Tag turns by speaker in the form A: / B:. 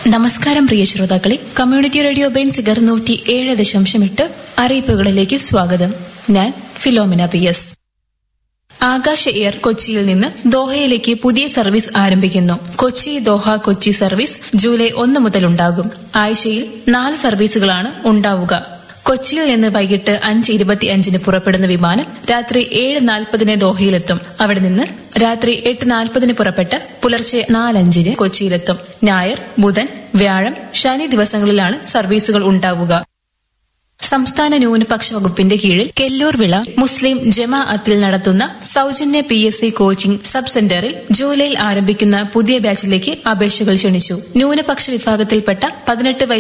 A: നമസ്കാരം പ്രിയ ശ്രോതാക്കളെ community radio Benziger നൂറ്റി ഏഴ് ദശാംശം എട്ട് അറിയിപ്പുകളിലേക്ക് സ്വാഗതം ഞാൻ Philomina P S Akasa air കൊച്ചിയിൽ നിന്ന് ദോഹയിലേക്ക് പുതിയ സർവീസ് ആരംഭിക്കുന്നു Kochi Doha Kochi service July ഒന്ന് മുതൽ ഉണ്ടാകും ആഴ്ചയിൽ നാല് സർവീസുകളാണ് ഉണ്ടാവുക കൊച്ചിയിൽ നിന്ന് വൈകിട്ട് അഞ്ച് ഇരുപത്തിയഞ്ചിന് പുറപ്പെടുന്ന വിമാനം രാത്രി ഏഴ് നാൽപ്പതിന് ദോഹയിലെത്തും അവിടെ നിന്ന് രാത്രി എട്ട് നാൽപ്പതിന് പുറപ്പെട്ട് പുലർച്ചെ നാലഞ്ചിന് കൊച്ചിയിലെത്തും ഞായർ ബുധൻ വ്യാഴം ശനി ദിവസങ്ങളിലാണ് സർവീസുകൾ ഉണ്ടാവുക സംസ്ഥാന ന്യൂനപക്ഷ വകുപ്പിന്റെ കീഴിൽ കെല്ലൂർ വിള മുസ്ലിം ജമാഅത്തിൽ നടത്തുന്ന സൌജന്യ P S C coaching sub സെന്ററിൽ ജൂലൈയിൽ ആരംഭിക്കുന്ന പുതിയ ബാച്ചിലേക്ക് അപേക്ഷകൾ ക്ഷണിച്ചു ന്യൂനപക്ഷ വിഭാഗത്തിൽപ്പെട്ട പതിനെട്ട്